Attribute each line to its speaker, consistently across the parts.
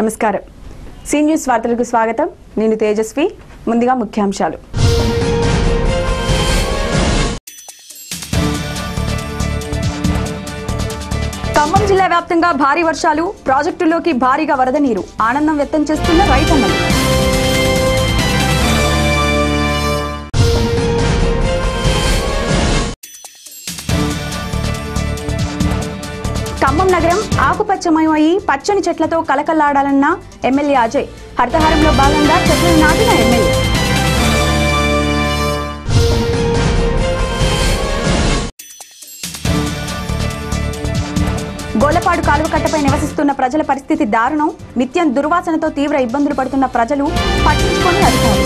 Speaker 1: నమస్కారం see news వార్తలకు స్వాగతం నేను తేజస్వి ముందుగా ముఖ్యాంశాలు ఖమ్మం జిల్లా వ్యాప్తంగా భారీ వర్షాలు ప్రాజెక్టుల్లోకి భారీగా వరద నీరు ఆనందం వ్యక్తం చేస్తున్న రైతన్నలు ఖమ్మం నగరం ఆకుపచ్చమయం అయి పచ్చని చెట్లతో కలకల్లాడాలన్న ఎమ్మెల్యే అజయ్ హరితహారంలో భాగంగా చెట్లను నాటిన ఎమ్మెల్యే గోలపాడు కాలువ కట్టపై నివసిస్తున్న ప్రజల పరిస్థితి దారుణం నిత్యం దుర్వాసనతో తీవ్ర ఇబ్బందులు పడుతున్న ప్రజలు పట్టించుకొని అధికారులు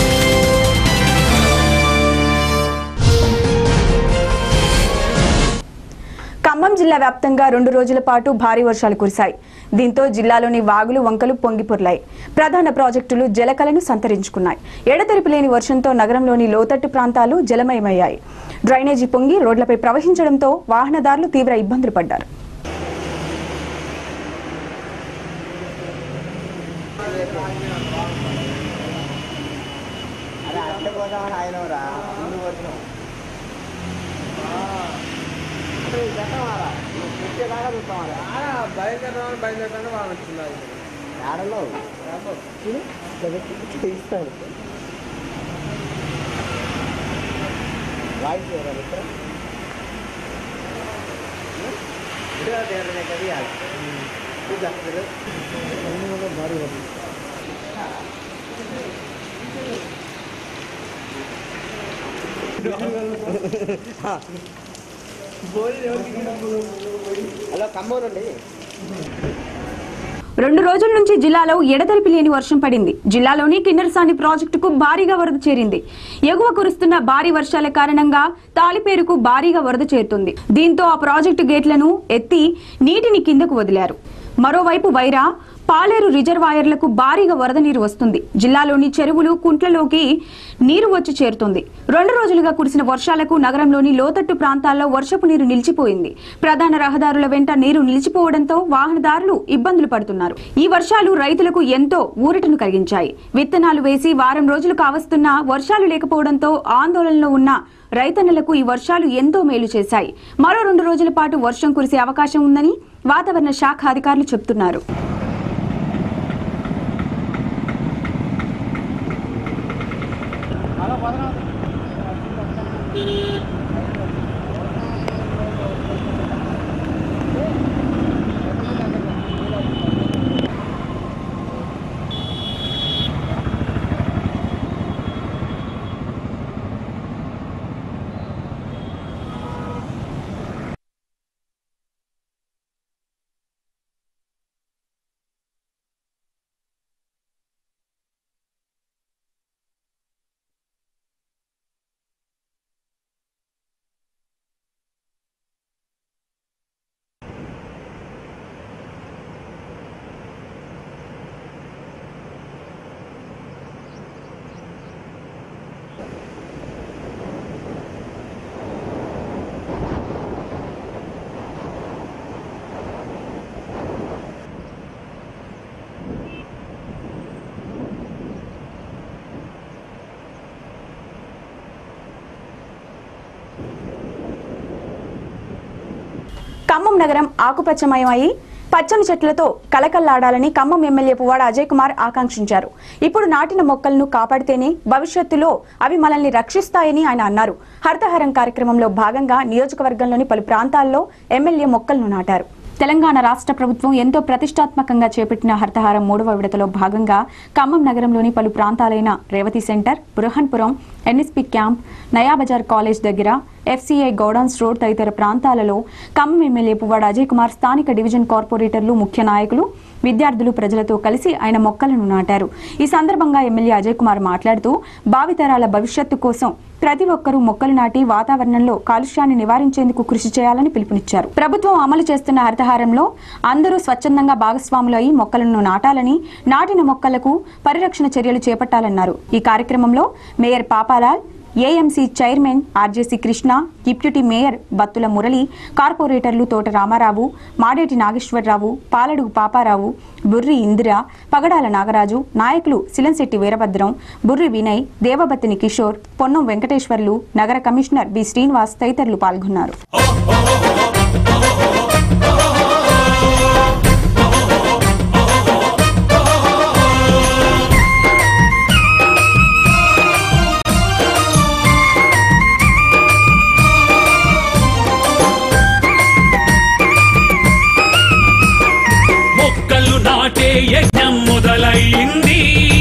Speaker 1: ఖమ్మం జిల్లా వ్యాప్తంగా రెండు రోజుల పాటు భారీ వర్షాలు కురిశాయి దీంతో జిల్లాలోని వాగులు వంకలు పొంగిపొర్లాయి ప్రధాన ప్రాజెక్టులు జలకలను సంతరించుకున్నాయి ఎడతెరిపి లేని వర్షంతో నగరంలోని లోతట్టు ప్రాంతాలు జలమయమయ్యాయి డ్రైనేజీ పొంగి రోడ్లపై ప్రవహించడంతో వాహనదారులు తీవ్ర ఇబ్బందులు పడ్డారు
Speaker 2: అరే అట్టే పోదామని ఆయన రా ముందు వచ్చినాం వచ్చేదాకా చూస్తామరా
Speaker 3: బయలుదేరడం బయలుదేరడం వాళ్ళు వచ్చింది
Speaker 2: ఆడలో ఇస్తాను వాయిస్ ఎవరా మిత్ర వీడియో తీయడమే కదా ఇవాళ. చూద్దా మీరు? భారీ వర్షం. హలో కమ్మూరండి
Speaker 1: రెండు రోజుల నుంచి జిల్లాలో ఎడతెరిపి లేని వర్షం పడింది జిల్లాలోని కిన్నెరసాని ప్రాజెక్టుకు భారీగా వరద చేరింది ఎగువ కురుస్తున్న భారీ వర్షాల కారణంగా తాలిపేరుకు భారీగా వరద చేరుతుంది దీంతో ఆ ప్రాజెక్టు గేట్లను ఎత్తి నీటిని కిందకు వదిలారు మరోవైపు వైరా పాలేరు రిజర్వాయర్లకు భారీగా వరద నీరు వస్తుంది జిల్లాలోని చెరువులు కుంట్లలోకి నీరు వచ్చి చేరుతుంది రెండు రోజులుగా కురిసిన వర్షాలకు నగరంలోని లోతట్టు ప్రాంతాల్లో వర్షపు నీరు నిలిచిపోయింది ప్రధాన రహదారుల వెంట నీరు నిలిచిపోవడంతో వాహనదారులు ఇబ్బందులు పడుతున్నారు ఈ వర్షాలు రైతులకు ఎంతో ఊరటను కలిగించాయి విత్తనాలు వేసి వారం రోజులు కావస్తున్నా వర్షాలు లేకపోవడంతో ఆందోళనలో ఉన్న రైతన్నలకు ఈ వర్షాలు ఎంతో మేలు చేశాయి మరో రెండు రోజుల పాటు వర్షం కురిసే అవకాశం ఉందని వాతావరణ శాఖ అధికారులు చెబుతున్నారు ఖమ్మం నగరం ఆకుపచ్చమయమై పచ్చని చెట్లతో కలకల్లాడాలని ఖమ్మం ఎమ్మెల్యే పువ్వాడ అజయ్ కుమార్ ఆకాంక్షించారు ఇప్పుడు నాటిన మొక్కలను కాపాడితేనే భవిష్యత్తులో అవి మనల్ని రక్షిస్తాయని ఆయన అన్నారు హరితహారం కార్యక్రమంలో భాగంగా నియోజకవర్గంలోని పలు ప్రాంతాల్లో ఎమ్మెల్యే మొక్కలను నాటారు తెలంగాణ రాష్ట్ర ప్రభుత్వం ఎంతో ప్రతిష్టాత్మకంగా చేపట్టిన హరితహారం మూడవ విడతలో భాగంగా ఖమ్మం నగరంలోని పలు ప్రాంతాలైన Revathi center Bruhanpuram NSP camp Nayabazar college దగ్గర ఎఫ్సీఐ గౌడౌన్స్ రోడ్ తదితర ప్రాంతాలలో ఖమ్మం ఎమ్మెల్యే పువ్వాడ అజయ్ కుమార్ స్థానిక డివిజన్ కార్పొరేటర్లు ముఖ్య నాయకులు విద్యార్థులు ప్రజలతో కలిసి ఆయన మొక్కలను నాటారు ఈ సందర్భంగా ఎమ్మెల్యే అజయ్ కుమార్ మాట్లాడుతూ భావితరాల భవిష్యత్తు కోసం ప్రతి ఒక్కరూ మొక్కలు నాటి వాతావరణంలో కాలుష్యాన్ని నివారించేందుకు కృషి చేయాలని పిలుపునిచ్చారు ప్రభుత్వం అమలు చేస్తున్న హరితహారంలో అందరూ స్వచ్ఛందంగా భాగస్వాములు అయి మొక్కలను నాటాలని నాటిన మొక్కలకు పరిరక్షణ చర్యలు చేపట్టాలన్నారు ఈ కార్యక్రమంలో mayor Papalal AMC chairman RJC Krishna deputy mayor Battula Murali కార్పొరేటర్లు తోట రామారావు మాడేటి నాగేశ్వరరావు పాలడుగు పాపారావు బుర్రి ఇందిర పగడాల నాగరాజు నాయకులు సిలంశెట్టి వీరభద్రం బుర్రి వినయ్ దేవబత్తిని కిషోర్ పొన్నం వెంకటేశ్వర్లు నగర కమిషనర్ బి శ్రీనివాస్ తదితరులు పాల్గొన్నారు
Speaker 4: మొక్కలు నాటే యజ్ఞం మొదలైంది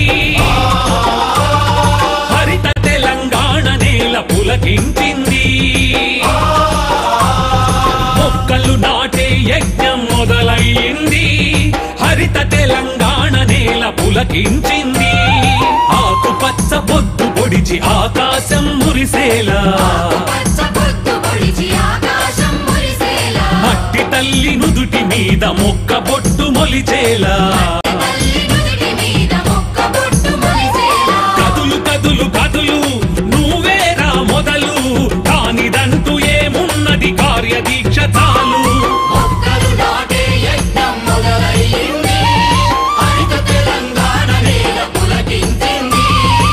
Speaker 4: హరిత తెలంగాణ నేల పులకించింది మొక్కలు నాటే యజ్ఞం మొదలైంది హరిత తెలంగాణ నేల పులకించింది ఆకుపచ్చ పొద్దు పొడిచి ఆకాశం మురిసేలా
Speaker 5: పచ్చబొట్టు పొడిచి ఆకాశం మురిసేలా
Speaker 4: మట్టి తల్లి నుదుటి మీద మొక్క బొట్టు మొలిచేలా
Speaker 5: తల్లి నుదుటి మీద మొక్క బొట్టు మొలిసేలా
Speaker 4: కదులు కదులు కదులు నువ్వేరా మొదలు కానిదంటూ ఏమున్నది కార్యదీక్ష చాలు
Speaker 5: మొక్కలు నాటే యజ్ఞం మొదలయ్యింది హరిత తెలంగాణ నేల పులకించింది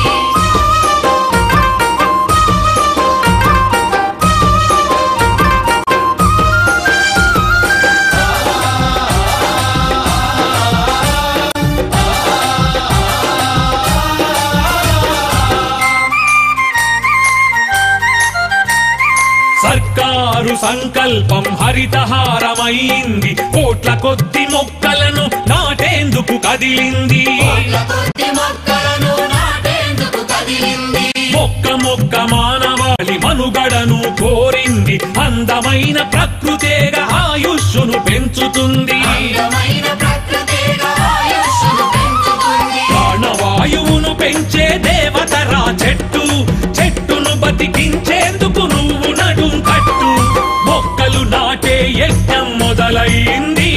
Speaker 4: సర్కారు సంకల్పం హరితహారమైంది కోట్ల కొద్ది మొక్కలను నాటేందుకు కదిలింది
Speaker 5: కొద్ది మొక్కలను నాటేందుకు కదిలింది
Speaker 4: మొక్క మొక్క మానవాళి మనుగడను కోరింది అందమైన ప్రకృతేగా ఆయుష్ను పెంచుతుంది
Speaker 5: అందమైన ప్రకృతిగా ఆయుష్ను పెంచుతుంది
Speaker 4: ప్రాణవాయువును పెంచే దేవతరా చెట్టు చెట్టును బతికించేందుకు నువ్వు నడుం కట్టు మొక్కలు నాటే యజ్ఞం మొదలైంది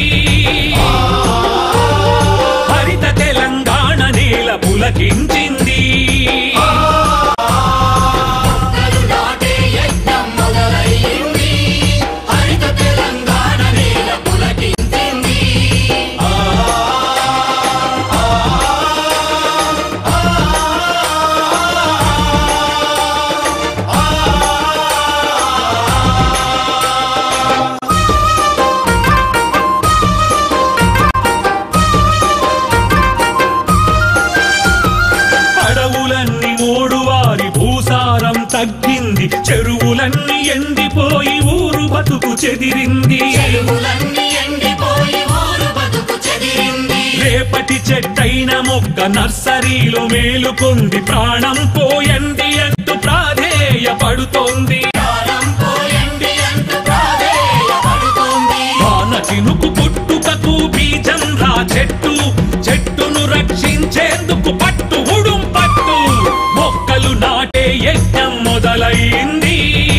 Speaker 4: హరిత తెలంగాణ నేల పులకించింది
Speaker 5: మొక్కలు నాటే యజ్ఞం మొదలయ్యింది హరిత తెలంగాణ నేల పులకించింది
Speaker 4: అడవులన్నీ మూడువారి భూసారం తగ్గింది చెరువులన్నీ ఎండిపోయి ఊరు బతుకు చెదిరింది
Speaker 5: చెరువులన్నీ ఎండిపోయి ఊరు బతుకు చెదిరింది
Speaker 4: రేపటి చెట్టైన మొక్క నర్సరీలో మేలుకుంది ప్రాణం పోయండి అంటూ ప్రాధేయపడుతోంది
Speaker 5: ప్రాణం పోయండి అంటూ ప్రాధేయపడుతోంది
Speaker 4: వాన చినుకు పుట్టుకకు బీజం రా చెట్టు చెట్టును రక్షించేందుకు పట్టు ఉడుం పట్టు మొక్కలు నాటే యజ్ఞం మొదలైంది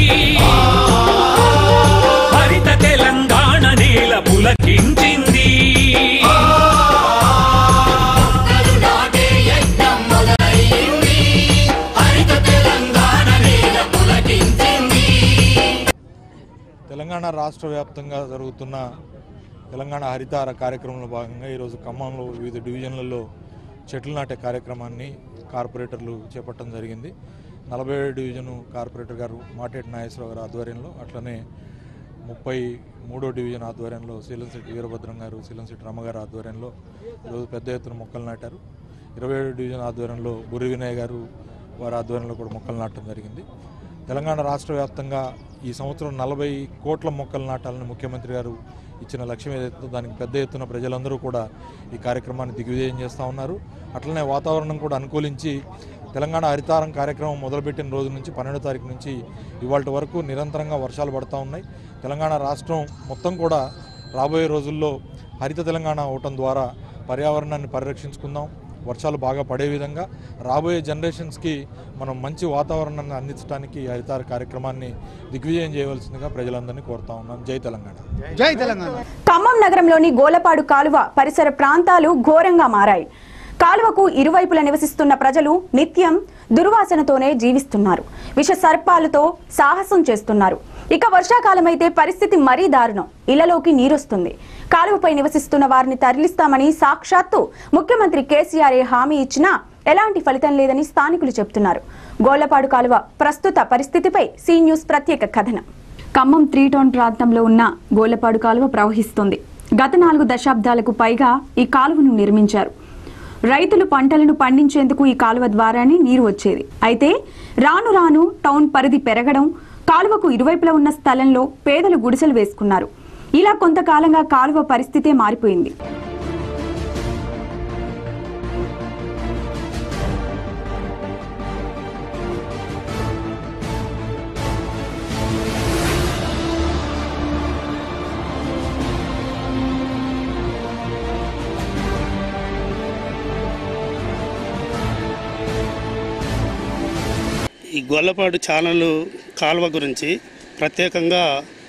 Speaker 4: హరిత తెలంగాణ నేల పులకించింది
Speaker 5: మొక్కలు నాటే యజ్ఞం మొదలయ్యింది హరిత తెలంగాణ నేల పులకించింది
Speaker 6: తెలంగాణ రాష్ట్ర వ్యాప్తంగా జరుగుతున్న తెలంగాణ హరితార కార్యక్రమంలో భాగంగా ఈరోజు ఖమ్మంలో వివిధ డివిజన్లలో చెట్లు నాటే కార్యక్రమాన్ని కార్పొరేటర్లు చేపట్టడం జరిగింది నలభై ఏడు డివిజను కార్పొరేటర్ గారు మాటేటి నాగేశ్వరరావు గారి ఆధ్వర్యంలో అట్లనే ముప్పై మూడో డివిజన్ ఆధ్వర్యంలో శీలంశెట్టి వీరభద్రం గారు శీలంశెట్టి రామ గారి ఆధ్వర్యంలో ఈరోజు పెద్ద ఎత్తున మొక్కలు నాటారు ఇరవై ఏడు డివిజన్ ఆధ్వర్యంలో బుర్రి వినయ్ గారు వారి ఆధ్వర్యంలో కూడా మొక్కలు నాటడం జరిగింది తెలంగాణ రాష్ట్ర వ్యాప్తంగా ఈ సంవత్సరం నలభై కోట్ల మొక్కలు నాటాలని ముఖ్యమంత్రి గారు ఇచ్చిన లక్ష్యం ఏదైతే దానికి పెద్ద ఎత్తున ప్రజలందరూ కూడా ఈ కార్యక్రమాన్ని దిగ్విజయం చేస్తూ ఉన్నారు అట్లనే వాతావరణం కూడా అనుకూలించి తెలంగాణ హరితారం కార్యక్రమం మొదలుపెట్టిన రోజు నుంచి పన్నెండో తారీఖు నుంచి ఇవాళ వరకు నిరంతరంగా వర్షాలు పడుతూ ఉన్నాయి తెలంగాణ రాష్ట్రం మొత్తం కూడా రాబోయే రోజుల్లో హరిత తెలంగాణ అవటం ద్వారా పర్యావరణాన్ని పరిరక్షించుకుందాం వర్షాలు బాగా పడే విధంగా రాబోయే జనరేషన్స్కి మనం మంచి వాతావరణాన్ని అందించడానికి ఈ హరితార కార్యక్రమాన్ని దిగ్విజయం చేయవలసిందిగా ప్రజలందరినీ కోరుతా ఉన్నాం జై తెలంగాణ
Speaker 2: జై తెలంగాణ
Speaker 1: ఖమ్మం నగరంలోని గోలపాడు కాలువ పరిసర ప్రాంతాలు ఘోరంగా మారాయి కాలువకు ఇరువైపులా నివసిస్తున్న ప్రజలు నిత్యం దుర్వాసనతోనే జీవిస్తున్నారు విష సర్పాలతో సాహసం చేస్తున్నారు ఇక వర్షాకాలం అయితే పరిస్థితి మరీ దారుణం ఇళ్లలోకి నీరొస్తుంది కాలువపై నివసిస్తున్న వారిని తరలిస్తామని సాక్షాత్తు ముఖ్యమంత్రి కేసీఆర్ హామీ ఇచ్చినా ఎలాంటి ఫలితం లేదని స్థానికులు చెబుతున్నారు గోళ్లపాడు కాలువ ప్రస్తుత పరిస్థితిపై సీ న్యూస్ ప్రత్యేక కథనం ఖమ్మం త్రీ టౌన్ ప్రాంతంలో ఉన్న గోళ్లపాడు కాలువ ప్రవహిస్తుంది గత నాలుగు దశాబ్దాలకు పైగా ఈ కాలువను నిర్మించారు రైతులు పంటలను పండించేందుకు ఈ కాలువ ద్వారానే నీరు వచ్చేది అయితే రాను రాను టౌన్ పరిధి పెరగడం కాలువకు ఇరువైపులా ఉన్న స్థలంలో పేదలు గుడిసెలు వేసుకున్నారు ఇలా కొంతకాలంగా కాలువ పరిస్థితే మారిపోయింది
Speaker 7: ఈ గొల్లపాడు ఛానల్ కాలువ గురించి ప్రత్యేకంగా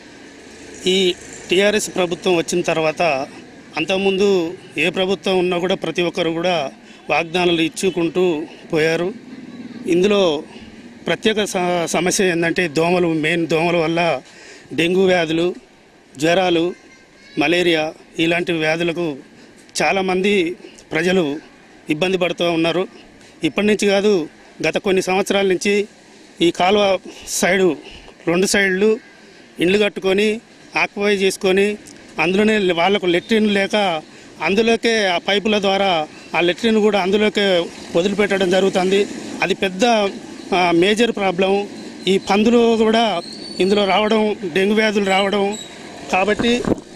Speaker 7: ఈ టీఆర్ఎస్ ప్రభుత్వం వచ్చిన తర్వాత అంతకుముందు ఏ ప్రభుత్వం ఉన్నా కూడా ప్రతి ఒక్కరు కూడా వాగ్దానాలు ఇచ్చుకుంటూ పోయారు ఇందులో ప్రత్యేక స- సమస్య ఏంటంటే దోమలు మెయిన్ దోమల వల్ల డెంగ్యూ వ్యాధులు జ్వరాలు మలేరియా ఇలాంటి వ్యాధులకు చాలామంది ప్రజలు ఇబ్బంది పడుతూ ఉన్నారు ఇప్పటి నుంచి కాదు గత కొన్ని సంవత్సరాల నుంచి ఈ కాలువ సైడు రెండు సైడ్లు ఇండ్లు కట్టుకొని ఆక్యుపై చేసుకొని అందులోనే వాళ్ళకు లెట్రిన్ లేక అందులోకే ఆ పైపుల ద్వారా ఆ లెట్రిన్ కూడా అందులోకే వదిలిపెట్టడం జరుగుతుంది అది పెద్ద ఆ, మేజర్ ప్రాబ్లం ఈ పందులు కూడా ఇందులో రావడం డెంగ్యూ వ్యాధులు రావడం కాబట్టి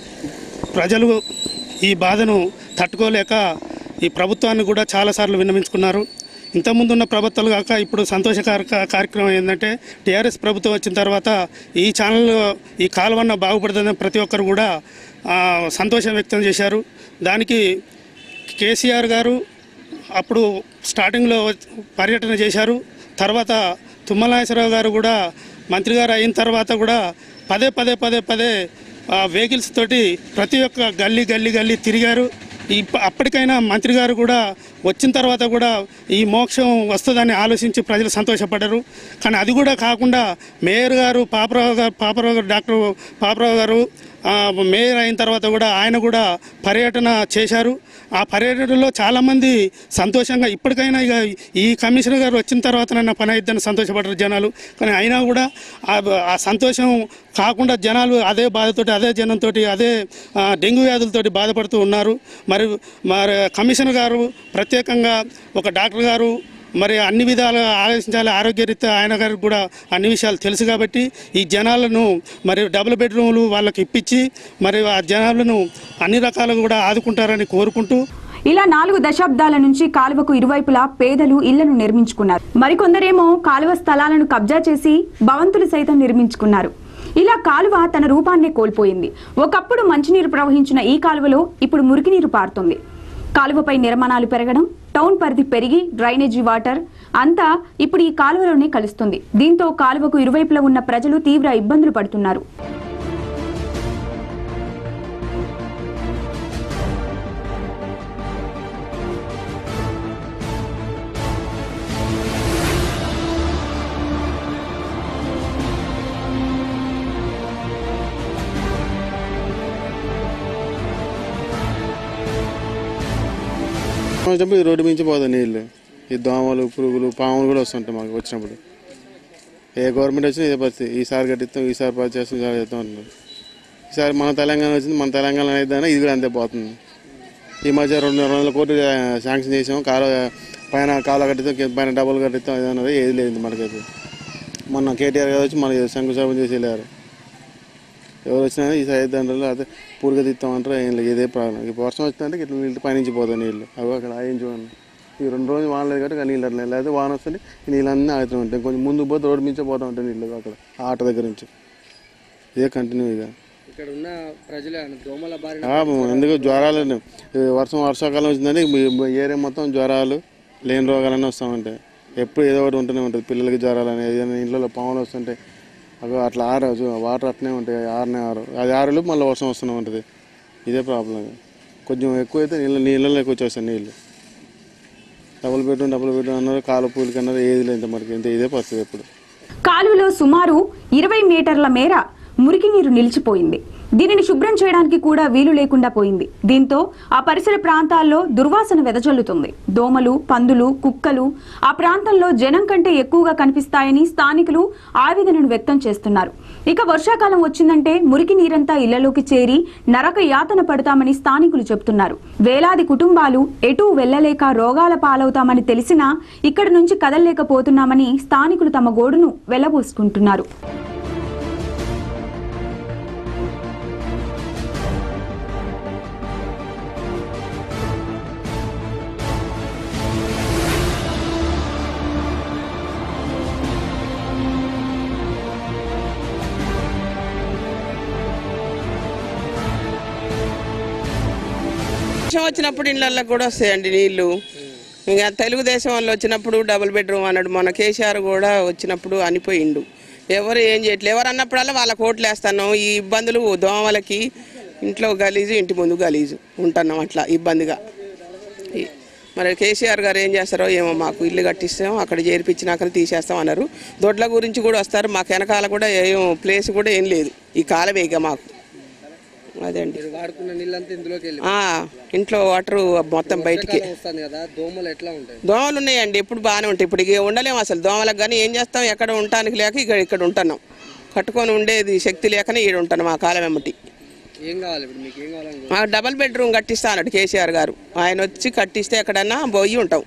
Speaker 7: ప్రజలు ఈ బాధను తట్టుకోలేక ఈ ప్రభుత్వాన్ని కూడా చాలాసార్లు విన్నవించుకున్నారు ఇంతకుముందు ఉన్న ప్రభుత్వాలు కాక ఇప్పుడు సంతోషకర కార్యక్రమం ఏంటంటే టీఆర్ఎస్ ప్రభుత్వం వచ్చిన తర్వాత ఈ ఛానల్ ఈ కాలువన్న బాగుపడుతుందని ప్రతి ఒక్కరు కూడా ఆ, సంతోషం వ్యక్తం చేశారు దానికి కేసీఆర్ గారు అప్పుడు స్టార్టింగ్లో పర్యటన చేశారు తర్వాత తుమ్మలాశ్వరరావు గారు కూడా మంత్రి గారు అయిన తర్వాత కూడా పదే పదే పదే పదే ఆ, వెహికల్స్ తోటి ప్రతి ఒక్క గల్లీ గల్లీ గల్లీ తిరిగారు ఇప్ప అప్పటికైనా మంత్రి గారు కూడా వచ్చిన తర్వాత కూడా ఈ మోక్షం వస్తుందని ఆలోచించి ప్రజలు సంతోషపడ్డారు కానీ అది కూడా కాకుండా మేయర్ గారు పాపరావు గారు పాపరావు గారు డాక్టర్ పాపరావు గారు ఆ, మేయర్ అయిన తర్వాత కూడా ఆయన కూడా పర్యటన చేశారు ఆ పర్యటనలో చాలామంది సంతోషంగా ఇప్పటికైనా ఇక ఈ కమిషనర్ గారు వచ్చిన తర్వాత నన్ను పని అయిద్దని సంతోషపడ్డారు జనాలు కానీ అయినా కూడా ఆ- ఆ సంతోషం కాకుండా జనాలు అదే బాధతోటి అదే జనంతో అదే ఆ, డెంగ్యూ వ్యాధులతోటి బాధపడుతూ ఉన్నారు మరి మరి కమిషనర్ గారు ప్రత్యేకంగా ఒక డాక్టర్ గారు మరి అన్ని విధాలుగా ఆలోచించాలి ఆరోగ్యరీత్యా ఆయన గారికి కూడా అన్ని విషయాలు తెలుసు కాబట్టి ఈ జనాలను మరి డబుల్ బెడ్రూమ్లు వాళ్ళకి ఇప్పించి మరి ఆ జనాలను అన్ని రకాలుగా కూడా ఆదుకుంటారని కోరుకుంటూ
Speaker 1: ఇలా నాలుగు దశాబ్దాల నుంచి కాలువకు ఇరువైపులా పేదలు ఇళ్లను నిర్మించుకున్నారు మరికొందరేమో కాలువ స్థలాలను కబ్జా చేసి భవంతులు సైతం నిర్మించుకున్నారు ఇలా కాలువ తన రూపాన్నే కోల్పోయింది ఒకప్పుడు మంచినీరు ప్రవహించిన ఈ కాలువలో ఇప్పుడు మురికినీరు పారుతుంది కాలువపై నిర్మాణాలు పెరగడం టౌన్ పరిధి పెరిగి డ్రైనేజీ వాటర్ అంతా ఇప్పుడు ఈ కాలువలోనే కలుస్తుంది దీంతో కాలువకు ఇరువైపులా ఉన్న ప్రజలు తీవ్ర ఇబ్బందులు పడుతున్నారు
Speaker 8: వచ్చినప్పుడు ఈ రోడ్డు మించి పోతాయి నీళ్ళు ఈ దోమలు పురుగులు పాములు కూడా వస్తుంటాయి మాకు వచ్చినప్పుడు ఏ గవర్నమెంట్ వచ్చినా ఇదే పరిస్థితి ఈసారి కట్టిస్తాం ఈసారి పాస్ చేస్తాం ఈసారి చేస్తాం అంటున్నారు ఈసారి మన తెలంగాణ వచ్చింది మన తెలంగాణ అయిద్దానే ఇది కూడా అంతే పోతుంది ఈ మధ్య రెండు రెండు వందల కోట్లు శాంక్షన్ చేసాం కాలువ పైన కాలువ కట్టిస్తాం కింద పైన డబ్బులు కట్టిస్తాం ఏదన్నది ఏది లేదు మనకైతే మొన్న కేటీఆర్ గారు వచ్చి మనకి శంకుస్థాపన చేసి వెళ్ళారు ఎవరు వచ్చినా ఈ సైడ్ దండలు అదే పూర్గా తీస్తామంటారు ఏం లేదు ఇదే ప్రాబ్లం ఇప్పుడు వర్షం వచ్చిందంటే ఇట్లా నీళ్ళు పైనుంచి పోతాయి నీళ్ళు అవి అక్కడ ఆయన చూడండి ఈ రెండు రోజులు వాన లేదు కాబట్టి నీళ్ళు అట్లా లేకపోతే వాన వస్తుంది ఈ నీళ్ళన్నీ ఆగుతూ ఉంటాయి కొంచెం ముందుకు పోతే రోడ్డు మించే పోతూ ఉంటాయి నీళ్ళు అక్కడ ఆ ఆట దగ్గర నుంచి ఇదే కంటిన్యూ ఇక
Speaker 2: ఇక్కడ ఉన్న ప్రజలు దోమల బారిన
Speaker 8: ఆ, ఎందుకు జ్వరాలు ఈ వర్షం వర్షాకాలం వచ్చిందంటే ఈ ఏరియా మొత్తం జ్వరాలు లేని రోగాలన్నీ వస్తూ ఉంటాయి ఎప్పుడు ఏదో ఒకటి ఉంటూనే ఉంటుంది పిల్లలకి జ్వరాలు అనేది ఏదైనా ఇంట్లో పాములు వస్తుంటాయి అవి అట్లా ఆరదు వాటర్ అట్నే ఉంటాయి ఆరనే ఆరు అది ఆరులు మళ్ళీ వర్షం వస్తూనే ఉంటుంది ఇదే ప్రాబ్లం కొంచెం ఎక్కువ అయితే నీళ్ళు నీళ్ళలోకి వచ్చేస్తాయి నీళ్ళు డబుల్ బెడ్రూమ్ డబుల్ బెడ్రూమ్ అన్నారు కాలు పూలకి అన్నారు ఏది లేదు ఇంత మనకి ఇంత ఇదే పరిస్థితి ఇప్పుడు
Speaker 1: కాలువలో సుమారు ఇరవై మీటర్ల మేర మురికి నీరు నిలిచిపోయింది దీనిని శుభ్రం చేయడానికి కూడా వీలు లేకుండా పోయింది దీంతో ఆ పరిసర ప్రాంతాల్లో దుర్వాసన వెదజల్లుతుంది దోమలు పందులు కుక్కలు ఆ ప్రాంతంలో జనం కంటే ఎక్కువగా కనిపిస్తాయని స్థానికులు ఆవేదనను వ్యక్తం చేస్తున్నారు ఇక వర్షాకాలం వచ్చిందంటే మురికి నీరంతా ఇళ్లలోకి చేరి నరక యాతన పడతామని స్థానికులు చెబుతున్నారు వేలాది కుటుంబాలు ఎటూ వెళ్లలేక రోగాల పాలవుతామని తెలిసినా ఇక్కడి నుంచి కదలలేకపోతున్నామని స్థానికులు తమ గోడును వెళ్లబోసుకుంటున్నారు
Speaker 9: వర్షం వచ్చినప్పుడు ఇళ్ళల్లో కూడా వస్తాయండి నీళ్లు ఇంకా తెలుగుదేశం వాళ్ళు వచ్చినప్పుడు డబుల్ బెడ్రూమ్ అన్నాడు మన కేసీఆర్ కూడా వచ్చినప్పుడు అనిపోయిండు ఎవరు ఏం చేయట్లేదు ఎవరు అన్నప్పుడల్లా వాళ్ళకి ఓట్లు వేస్తాను ఈ ఇబ్బందులు దోమలకి ఇంట్లో గలీజు ఇంటి ముందు గలీజు ఉంటున్నాం అట్లా ఇబ్బందిగా ఈ- మరి కేసీఆర్ గారు ఏం చేస్తారో ఏమో మాకు ఇల్లు కట్టిస్తాం అక్కడ చేర్పించినాక తీసేస్తాం అన్నారు దొడ్ల గురించి కూడా వస్తారు మాకు వెనకాల కూడా ఏం ప్లేస్ కూడా ఏం లేదు ఈ కాలమే ఇక మాకు అదే అండి
Speaker 2: మీరు వాడుకున్న నీళ్ళంతా ఇందులోకి వెళ్ళి
Speaker 9: ఆ, ఇంట్లో వాటర్ మొత్తం బయటికి
Speaker 2: వస్తుంది కదా దోమలు ఎట్లా ఉంటాయి
Speaker 9: దోమలు ఉన్నాయండి ఎప్పుడు బాగానే ఉంటాయి ఇప్పుడు ఇక ఉండలేము అసలు దోమలకు కానీ ఏం చేస్తాం ఎక్కడ ఉండటానికి లేక ఇక్కడ ఇక్కడ ఉంటున్నాం కట్టుకొని ఉండేది శక్తి లేకనే ఈడ ఉంటున్నాం ఆ కాలం వెమ్మటి
Speaker 2: ఏం కావాలి ఇప్పుడు మీకు ఏం కావాలని
Speaker 9: మాకు డబల్ బెడ్రూమ్ కట్టిస్తా అన్నాడు కేసీఆర్ గారు ఆయన వచ్చి కట్టిస్తే ఎక్కడన్నా పోయి ఉంటాం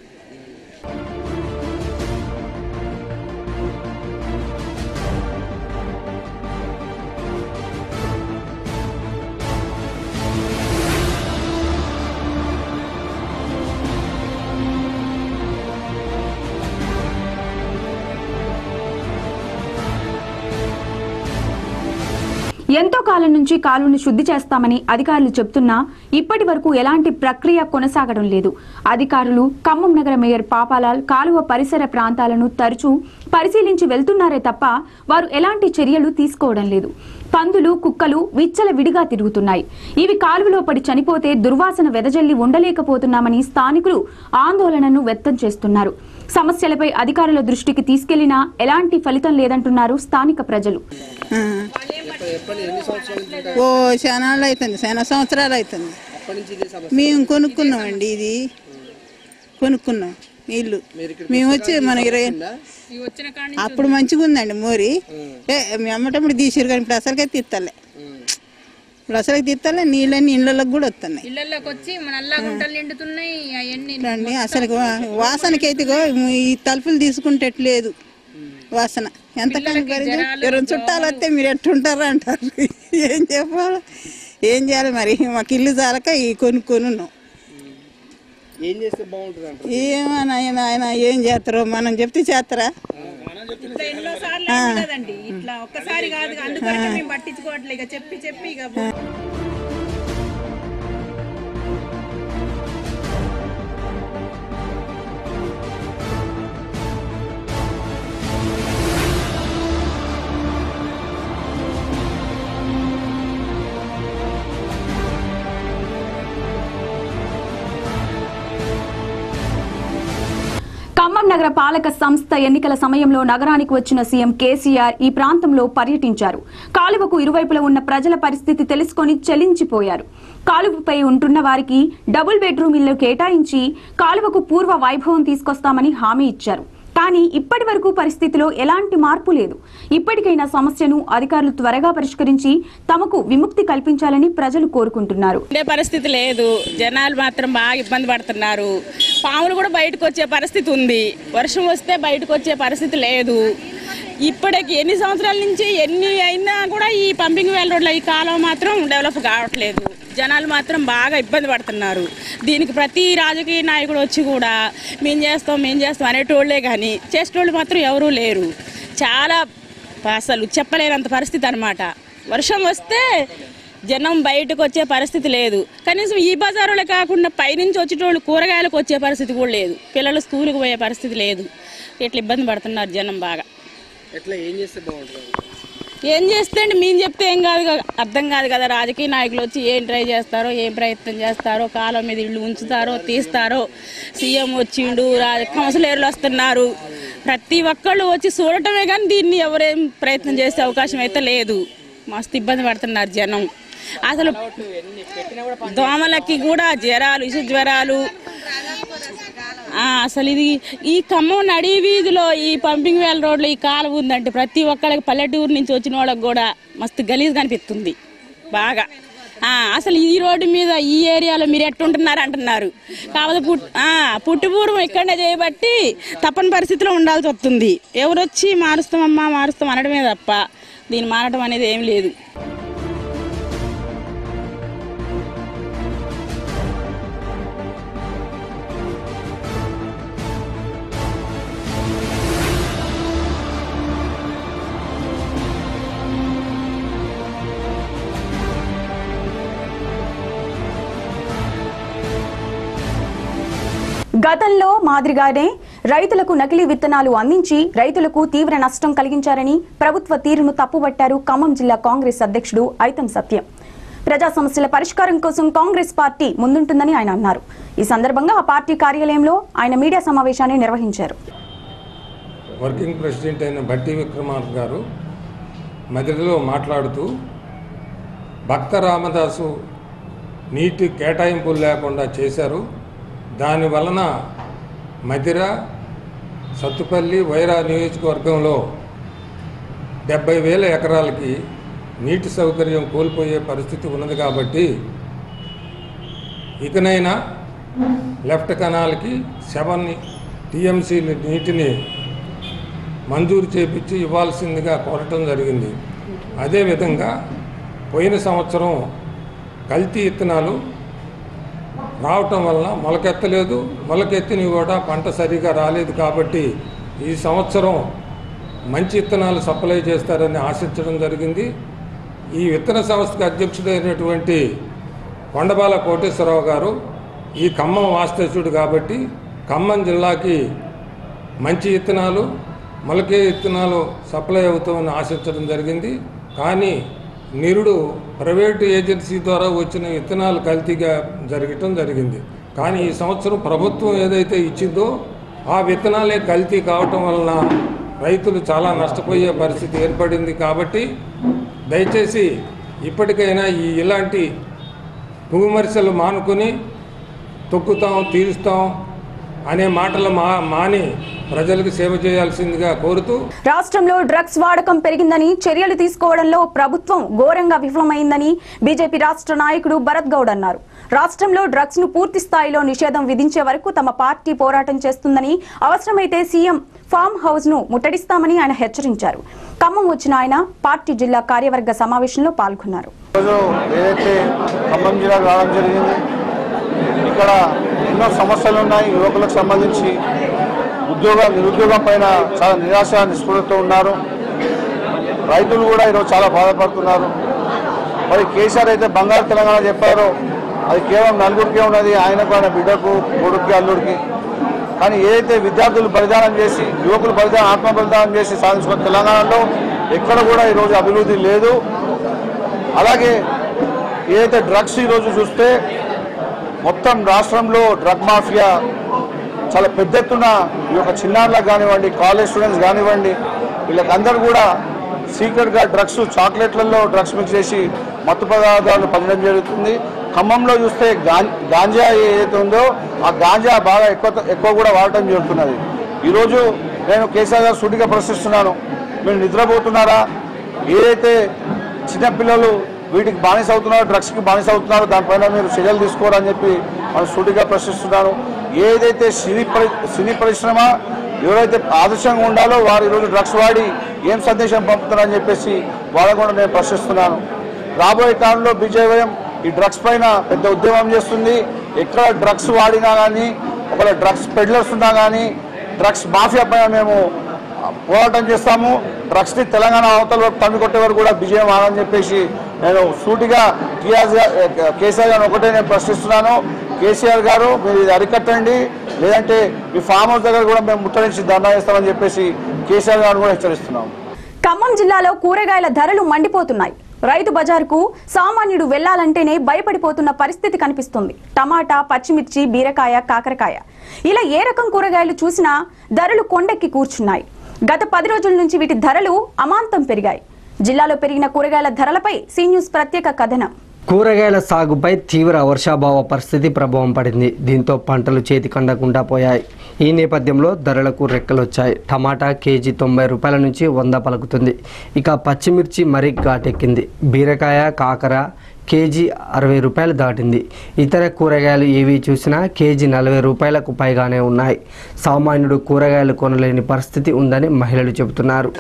Speaker 1: ఎంతో కాలం నుంచి కాలువను శుద్ధి చేస్తామని అధికారులు చెబుతున్నా ఇప్పటి వరకు ఎలాంటి ప్రక్రియ కొనసాగడం లేదు అధికారులు ఖమ్మం నగర మేయర్ పాపాలాల్ కాలువ పరిసర ప్రాంతాలను తరచూ పరిశీలించి వెళ్తున్నారే తప్ప వారు ఎలాంటి చర్యలు తీసుకోవడం లేదు పందులు కుక్కలు విచ్చల విడిగా తిరుగుతున్నాయి ఇవి కాలువలో పడి చనిపోతే దుర్వాసన వెదజల్లి ఉండలేకపోతున్నామని స్థానికులు ఆందోళనను వ్యక్తం చేస్తున్నారు సమస్యలపై అధికారుల దృష్టికి తీసుకెళ్లినా ఎలాంటి ఫలితం లేదంటున్నారు స్థానిక ప్రజలు
Speaker 10: ఓ చాలా అవుతుంది చాలా సంవత్సరాలు అవుతుంది
Speaker 2: అప్పటి నుంచి ఇదే సమస్య
Speaker 10: మేము కొనుక్కున్నామండి ఇది కొనుక్కున్నాం ఇల్లు మేము వచ్చి మన ఇరవై అప్పుడు మంచిగా ఉందండి మోరి ఏ, మేము అమ్మటప్పుడు తీసిరు కానీ ఇప్పుడు అసలుకే తీస్తలే ఇప్పుడు అసలుకి తీస్తలే నీళ్ళని ఇళ్ళకి కూడా వస్తున్నాయి
Speaker 5: ఇళ్ళల్లోకి వచ్చి నల్ల గుంటలు నిండుతున్నాయి అవన్నీ
Speaker 10: రండి అసలు వాసనకి అయితే ఇగో ఈ తలుపులు తీసుకుంటట్లేదు వాసన ఎంత ఎవరైనా చుట్టాలు వస్తే మీరు ఎట్టుంటారా అంటారు ఏం చెప్పాలి ఏం చేయాలి మరి మాకు ఇల్లు చాలక ఈ కొనుక్కొని ఉన్నాం
Speaker 2: ఏం చేస్తే బాగుంటుంది అంట
Speaker 10: ఏమన్నా ఆయన ఆయన ఏం చేస్తారో మనం చెప్తే చేస్తారా
Speaker 5: ఇట్లా ఎన్నో సార్లు అయింది కదండి ఇట్లా ఒక్కసారి కాదు అందుకని మేము పట్టించుకోవట్లేదు ఇక చెప్పి చెప్పి ఇక
Speaker 1: ఖమ్మం నగర పాలక సంస్థ ఎన్నికల సమయంలో నగరానికి వచ్చిన సీఎం కేసీఆర్ ఈ ప్రాంతంలో పర్యటించారు కాలువకు ఇరువైపులా ఉన్న ప్రజల పరిస్థితి తెలుసుకొని చెలించిపోయారు కాలువపై ఉంటున్న వారికి డబుల్ బెడ్రూమ్ ఇల్లు కేటాయించి కాలువకు పూర్వ వైభవం తీసుకొస్తామని హామీ ఇచ్చారు కానీ ఇప్పటి వరకు పరిస్థితిలో ఎలాంటి మార్పు లేదు ఇప్పటికైనా సమస్యను అధికారులు త్వరగా పరిష్కరించి తమకు విముక్తి కల్పించాలని ప్రజలు కోరుకుంటున్నారు
Speaker 11: ఉండే పరిస్థితి లేదు జనాలు మాత్రం బాగా ఇబ్బంది పడుతున్నారు పాములు కూడా బయటకు వచ్చే పరిస్థితి ఉంది వర్షం వస్తే బయటకు వచ్చే పరిస్థితి లేదు ఇప్పటికి ఎన్ని సంవత్సరాల నుంచి ఎన్ని అయినా కూడా ఈ పంపింగ్ వేల రోడ్ల ఈ కాలం మాత్రం డెవలప్ కావట్లేదు జనాలు మాత్రం బాగా ఇబ్బంది పడుతున్నారు దీనికి ప్రతి రాజకీయ నాయకుడు వచ్చి కూడా మేం చేస్తాం మేం చేస్తాం అనేటోళ్ళే కానీ చేసేటోళ్ళు మాత్రం ఎవరూ లేరు చాలా అసలు చెప్పలేనంత పరిస్థితి అన్నమాట వర్షం వస్తే జనం బయటకు వచ్చే పరిస్థితి లేదు కనీసం ఈ బజారులే కాకుండా పైనుంచి వచ్చేటోళ్ళు కూరగాయలకు వచ్చే పరిస్థితి కూడా లేదు పిల్లలు స్కూల్కి పోయే పరిస్థితి లేదు ఇట్లా ఇబ్బంది పడుతున్నారు జనం బాగా
Speaker 2: ఎట్లా ఏం చేస్తే బాగుంటుంది
Speaker 11: ఏం చేస్తే అండి మేము చెప్తే ఏం కాదు కదా అర్థం కాదు కదా రాజకీయ నాయకులు వచ్చి ఏం ట్రై చేస్తారో ఏం ప్రయత్నం చేస్తారో కాలం మీద ఇల్లు ఉంచుతారో తీస్తారో సీఎం వచ్చిండు రాజ కౌన్సిలర్లు వస్తున్నారు ప్రతి ఒక్కళ్ళు వచ్చి చూడటమే కానీ దీన్ని ఎవరేం ప్రయత్నం చేసే అవకాశం అయితే లేదు మస్తు ఇబ్బంది పడుతున్నారు జనం అసలు దోమలకి కూడా జ్వరాలు ఇసు జ్వరాలు ఆ, అసలు ఇది ఈ ఖమ్మం నడి వీధిలో ఈ పంపింగ్ వేల రోడ్లో ఈ కాలువ ఉందంటే ప్రతి ఒక్కరికి పల్లెటూరు నుంచి వచ్చిన వాళ్ళకి కూడా మస్తు గలీజ్ కనిపిస్తుంది బాగా ఆ, అసలు ఈ రోడ్డు మీద ఈ ఏరియాలో మీరు ఎట్టుంటున్నారు అంటున్నారు కాకపోతే పుట్ ఆ, పుట్టుపూర్వం ఇక్కడనే చేయబట్టి తప్పని పరిస్థితిలో ఉండాల్సి వస్తుంది ఎవరు వచ్చి మారుస్తామమ్మా మారుస్తాం అనడమే తప్ప దీన్ని మారడం అనేది ఏం లేదు
Speaker 1: గతంలో మాదిరిగానే రైతులకు నకిలీ విత్తనాలు అందించి రైతులకు తీవ్ర నష్టం కలిగించారని ప్రభుత్వ తీరును తప్పుబట్టారు ఖమ్మం జిల్లా కాంగ్రెస్ అధ్యక్షుడు ఐతం సత్యం ప్రజా సమస్యల పరిష్కారం కోసం కాంగ్రెస్ పార్టీ ముందుంటుందని ఆయన అన్నారు ఈ సందర్భంగా ఆ పార్టీ కార్యాలయంలో ఆయన మీడియా సమావేశాన్ని నిర్వహించారు
Speaker 12: వర్కింగ్ ప్రెసిడెంట్ అయిన బట్టి విక్రమార్క గారు మదిరిలో మాట్లాడుతూ భక్త రామదాసు నీటి కేటాయింపులు లేకుండా చేశారు దాని వలన మదిర సత్తుపల్లి వైరా నియోజకవర్గంలో డెబ్బై వేల ఎకరాలకి నీటి సౌకర్యం కోల్పోయే పరిస్థితి ఉన్నది కాబట్టి ఇకనైనా లెఫ్ట్ కెనాల్కి సెవెన్ టీఎంసీ నీటిని మంజూరు చేపించి ఇవ్వాల్సిందిగా కోరటం జరిగింది అదేవిధంగా పోయిన సంవత్సరం కల్తీ ఇత్తనాలు రావటం వలన మొలకెత్తలేదు మొలకెత్తినవి కూడా పంట సరిగా రాలేదు కాబట్టి ఈ సంవత్సరం మంచి ఇత్తనాలు సప్లై చేస్తారని ఆశించడం జరిగింది ఈ విత్తన సంస్థకు అధ్యక్షుడైనటువంటి కొండబాల కోటేశ్వరరావు గారు ఈ ఖమ్మం వాస్తవ్యుడు కాబట్టి ఖమ్మం జిల్లాకి మంచి ఇత్తనాలు మొలకే ఇత్తనాలు సప్లై అవుతామని ఆశించడం జరిగింది కానీ నిరుడు ప్రైవేటు ఏజెన్సీ ద్వారా వచ్చిన విత్తనాలు కల్తీగా జరగటం జరిగింది కానీ ఈ సంవత్సరం ప్రభుత్వం ఏదైతే ఇచ్చిందో ఆ విత్తనాలే కల్తీ కావటం వలన రైతులు చాలా నష్టపోయే పరిస్థితి ఏర్పడింది కాబట్టి దయచేసి ఇప్పటికైనా ఈ ఇలాంటి పువ్వుమరిసలు మానుకొని తొక్కుతాం తీరుస్తాం అనే మాటలు మా మాని ప్రజలకు సేవ చేయాల్సిందిగా కోరుతూ
Speaker 1: రాష్ట్రంలో డ్రగ్స్ వాడకం పెరిగిందని చర్యలు తీసుకోవడంలో ప్రభుత్వం ఘోరంగా విఫలమైందని బీజేపీ రాష్ట్ర నాయకుడు భరత్ గౌడ్ అన్నారు రాష్ట్రంలో డ్రగ్స్ ను పూర్తి స్థాయిలో నిషేధం విధించే వరకు తమ పార్టీ పోరాటం చేస్తుందని అవసరమైతే సీఎం ఫామ్ హౌస్ ను ముట్టడిస్తామని ఆయన హెచ్చరించారు ఖమ్మం వచ్చిన ఆయన పార్టీ జిల్లా కార్యవర్గ సమావేశంలో పాల్గొన్నారు
Speaker 13: ఈరోజు ఏదైతే ఖమ్మం జిల్లా రావడం జరిగింది ఇక్కడ ఎన్నో సమస్యలు ఉన్నాయి యువకులకు సంబంధించి ఉద్యోగ నిరుద్యోగం పైన చాలా నిరాశ నిస్పృహతో ఉన్నారు రైతులు కూడా ఈరోజు చాలా బాధపడుతున్నారు మరి కేసీఆర్ అయితే బంగారు తెలంగాణ చెప్పారో అది కేవలం నలుగురికే ఉన్నది ఆయనకు ఆయన బిడ్డకు కొడుక్కి అల్లుడికి కానీ ఏదైతే విద్యార్థులు బలిదానం చేసి యువకులు బలిదానం ఆత్మ బలిదానం చేసి సాధించుకున్న తెలంగాణలో ఎక్కడ కూడా ఈరోజు అభివృద్ధి లేదు అలాగే ఏదైతే డ్రగ్స్ ఈరోజు చూస్తే మొత్తం రాష్ట్రంలో డ్రగ్ మాఫియా చాలా పెద్ద ఎత్తున ఈ యొక్క చిన్నారులకు కానివ్వండి కాలేజ్ స్టూడెంట్స్ కానివ్వండి వీళ్ళకందరూ కూడా సీక్రెట్గా డ్రగ్స్ చాక్లెట్లలో డ్రగ్స్ మిక్స్ చేసి మత్తు పదార్థాలు పొందడం జరుగుతుంది ఖమ్మంలో చూస్తే గాం- గాంజా ఏదైతే ఉందో ఆ గాంజా బాగా ఎక్కువ ఎక్కువ కూడా వాడటం జరుగుతున్నది ఈరోజు నేను కేసీఆర్ గారు సూటిగా ప్రశ్నిస్తున్నాను మీరు నిద్రపోతున్నారా ఏదైతే చిన్నపిల్లలు వీటికి బానిస అవుతున్నారు డ్రగ్స్కి బానిస అవుతున్నారు దానిపైన మీరు చర్యలు తీసుకోరని చెప్పి మనం సూటిగా ప్రశ్నిస్తున్నాను ఏదైతే సినీ పరి సినీ పరిశ్రమ ఎవరైతే ఆదర్శంగా ఉండాలో వారు ఈరోజు డ్రగ్స్ వాడి ఏం సందేశం పంపుతున్నారని చెప్పేసి వాళ్ళకు కూడా నేను ప్రశ్నిస్తున్నాను రాబోయే కాలంలో బీజేవైఎం ఈ డ్రగ్స్ పైన పెద్ద ఉద్యమం చేస్తుంది ఎక్కడ డ్రగ్స్ వాడినా కానీ ఒకవేళ డ్రగ్స్ పెడ్లర్స్ ఉన్నా కానీ డ్రగ్స్ మాఫియా పైన మేము పోరాటం చేస్తాము డ్రగ్స్ ని తెలంగాణ అవతల వైపు తమ్మి కొట్టే వరకు కూడా విజయం ఆనని చెప్పేసి నేను సూటిగా టీఆర్ కేసీఆర్ గారు ఒకటే నేను ప్రశ్నిస్తున్నాను కేసీఆర్ గారు మీరు ఇది అరికట్టండి లేదంటే మీ ఫామ్ హౌస్ దగ్గర కూడా మేము ముట్టడించి ధర్నా చేస్తామని చెప్పేసి కేసీఆర్ గారు కూడా హెచ్చరిస్తున్నాము
Speaker 1: ఖమ్మం జిల్లాలో కూరగాయల ధరలు మండిపోతున్నాయి రైతు బజార్కు సామాన్యుడు వెళ్లాలంటేనే భయపడిపోతున్న పరిస్థితి కనిపిస్తుంది టమాటా పచ్చిమిర్చి బీరకాయ కాకరకాయ ఇలా ఏ రకం కూరగాయలు చూసినా ధరలు కొండెక్కి కూర్చున్నాయి గత పది రోజుల నుంచి వీటి ధరలు అమాంతం పెరిగాయి జిల్లాలో పెరిగిన కూరగాయల ధరలపై సీ న్యూస్ ప్రత్యేక కథనం
Speaker 14: కూరగాయల సాగుపై తీవ్ర వర్షాభావ పరిస్థితి ప్రభావం పడింది దీంతో పంటలు చేతికందకుండా పోయాయి ఈ నేపథ్యంలో ధరలకు రెక్కలొచ్చాయి టమాటా కేజీ తొంభై రూపాయల నుంచి వంద పలుకుతుంది ఇక పచ్చిమిర్చి మరీ ఘాటెక్కింది బీరకాయ కాకర కేజీ అరవై రూపాయలు దాటింది ఇతర కూరగాయలు ఏవి చూసినా కేజీ నలభై రూపాయలకు పైగానే ఉన్నాయి సామాన్యుడు కూరగాయలు కొనలేని పరిస్థితి ఉందని మహిళలు చెబుతున్నారు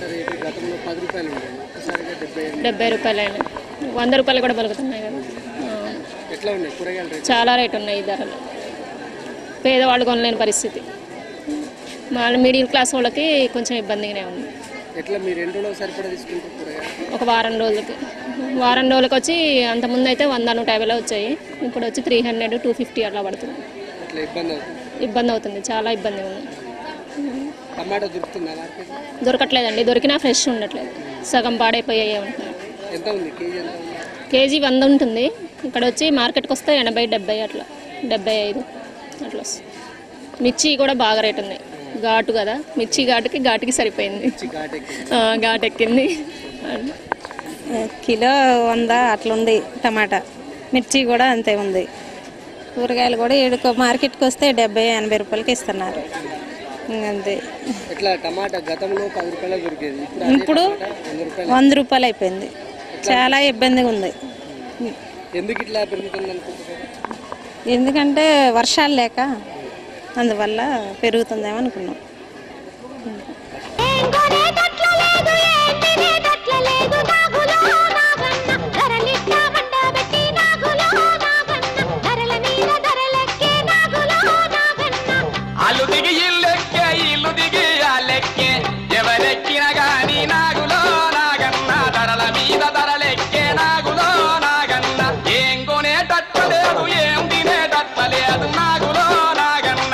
Speaker 15: డెబ్బై రూపాయలు అయినా వంద రూపాయలు కూడా పలుకుతున్నాయి కదా ఆ.
Speaker 2: ఎట్లా ఉన్నాయి కూరగాయల రేట్లు
Speaker 15: చాలా రేట్ ఉన్నాయి ఈ ధరలు పేదవాళ్ళు కొనలేని పరిస్థితి వాళ్ళ మిడిల్ క్లాస్ వాళ్ళకి కొంచెం ఇబ్బందిగానే ఉంది
Speaker 2: ఎట్లా మీరు ఎన్ని రోజులు సరిపడా తీసుకుంటారు కూరగాయలు
Speaker 15: ఒక వారం రోజులకి వారం రోజులకి వచ్చి అంతకుముందు అయితే వంద నూట యాభైలో వచ్చాయి ఇప్పుడు వచ్చి త్రీ హండ్రెడ్ టూ ఫిఫ్టీ అట్లా పడుతుంది
Speaker 2: ఎట్లా ఇబ్బంది అవుతుంది
Speaker 15: ఇబ్బంది అవుతుంది చాలా ఇబ్బంది ఉంది
Speaker 2: టమాటా దొరుకుతుందా మార్కెట్
Speaker 15: దొరకట్లేదండి దొరికినా ఫ్రెష్ ఉండట్లేదు సగం పాడైపోయాయి ఉంటున్నాయి
Speaker 2: ఎంత ఉంది కేజీ ఎంత ఉంది
Speaker 15: కేజీ వంద ఉంటుంది ఇక్కడ వచ్చి మార్కెట్కి వస్తే ఎనభై డెబ్బై అట్లా డెబ్బై ఐదు అట్లా వస్తుంది మిర్చి కూడా బాగా రేట్ ఉంది ఘాటు కదా మిర్చి ఘాటుకి ఘాటుకి సరిపోయింది ఆ, ఘాటు ఎక్కింది
Speaker 16: కిలో వంద అట్లుంది టమాటా మిర్చి కూడా అంతే ఉంది కూరగాయలు కూడా ఏడుకో మార్కెట్కి వస్తే డెబ్బై ఎనభై రూపాయలకి ఇస్తున్నారు ఇంక అంతే
Speaker 2: ఎట్లా టమాటా గతంలో పది రూపాయలు దొరికేది ఇప్పుడు అదే
Speaker 16: ఇప్పుడు
Speaker 2: టమాటా వంద రూపాయలు
Speaker 16: వంద రూపాయలు అయిపోయింది చాలా ఇబ్బందిగా ఉంది
Speaker 2: ఎందుకు ఇట్లా పెరుగుతుంది అనుకుంటున్నారు
Speaker 16: ఎందుకంటే వర్షాలు లేక అందువల్ల పెరుగుతుందేమో అనుకున్నాం
Speaker 17: అల్లు దిగి ఇల్లెక్కే ఇల్లు దిగి అల్లెక్కే ఎవరెక్కిన గాని నాగులో నాగన్న ధరల మీద ధరలెక్కే నాగులో నాగన్న ఏం కొనేటట్టలేదు ఏం తినేటట్టలేదు నాగులో నాగన్న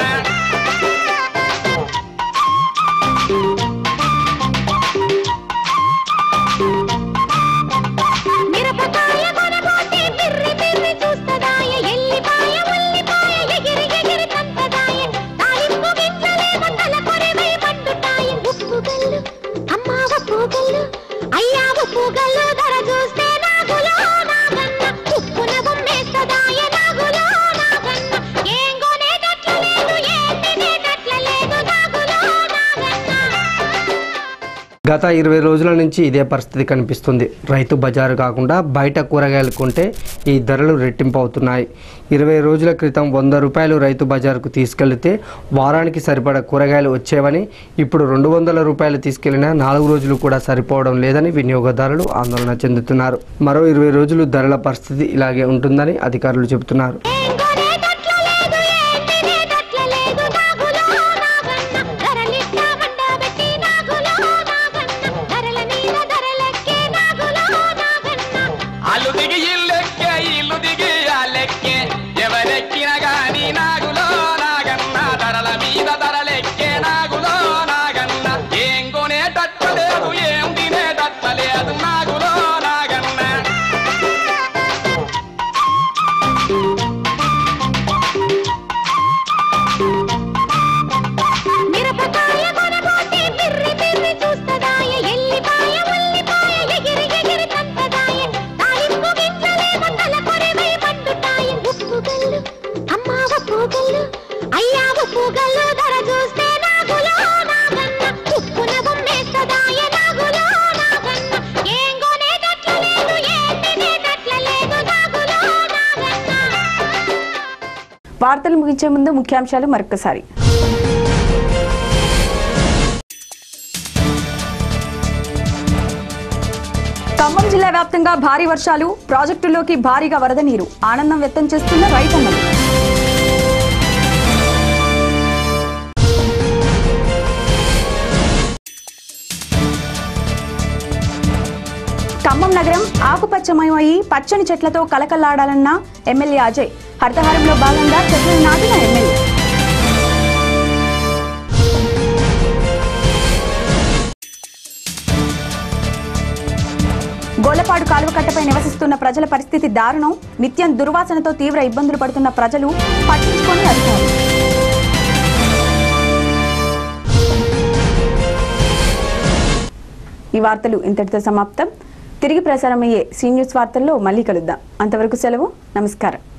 Speaker 14: గత ఇరవై రోజుల నుంచి ఇదే పరిస్థితి కనిపిస్తుంది రైతు బజారు కాకుండా బయట కూరగాయలు కొంటే ఈ ధరలు రెట్టింపు అవుతున్నాయి ఇరవై రోజుల క్రితం వంద రూపాయలు రైతు బజారుకు తీసుకెళ్తే వారానికి సరిపడ కూరగాయలు వచ్చేవని ఇప్పుడు రెండు వందల రూపాయలు తీసుకెళ్లినా నాలుగు రోజులు కూడా సరిపోవడం లేదని వినియోగదారులు ఆందోళన చెందుతున్నారు మరో ఇరవై రోజులు ధరల పరిస్థితి ఇలాగే ఉంటుందని అధికారులు చెబుతున్నారు
Speaker 17: అల్లు దిగి ఇల్లెక్కే ఇల్లు దిగి అల్లెక్కే ఎవరెక్కిన గాని నాగులో నాగన్న ధరల మీద ధరలెక్కే నాగులో నాగన్న ఏం కొనేటట్టలేదు ఏం తినేటట్టలేదు నాగులో నాగన్న
Speaker 1: వార్తలు ముగించే ముందు ముఖ్యాంశాలు మరొకసారి ఖమ్మం జిల్లా వ్యాప్తంగా భారీ వర్షాలు ప్రాజెక్టుల్లోకి భారీగా వరద నీరు ఆనందం వ్యక్తం చేస్తున్న రైతన్నలు ఖమ్మం నగరం ఆకుపచ్చమయమై పచ్చని చెట్లతో కలకల్లాడాలన్న ఎమ్మెల్యే అజయ్ హరితహారంలో భాగంగా చెట్లను నాటిన ఎమ్మెల్యే గోలపాడు కాలువకట్టపై నివసిస్తున్న ప్రజల పరిస్థితి దారుణం నిత్యం దుర్వాసనతో తీవ్ర ఇబ్బందులు పడుతున్న ప్రజలు పట్టించుకొని అధికారులు ఈ వార్తలు ఇంతటితో సమాప్తం తిరిగి ప్రసారమయ్యే సీ న్యూస్ వార్తల్లో మళ్ళీ కలుద్దాం అంతవరకు సెలవు నమస్కారం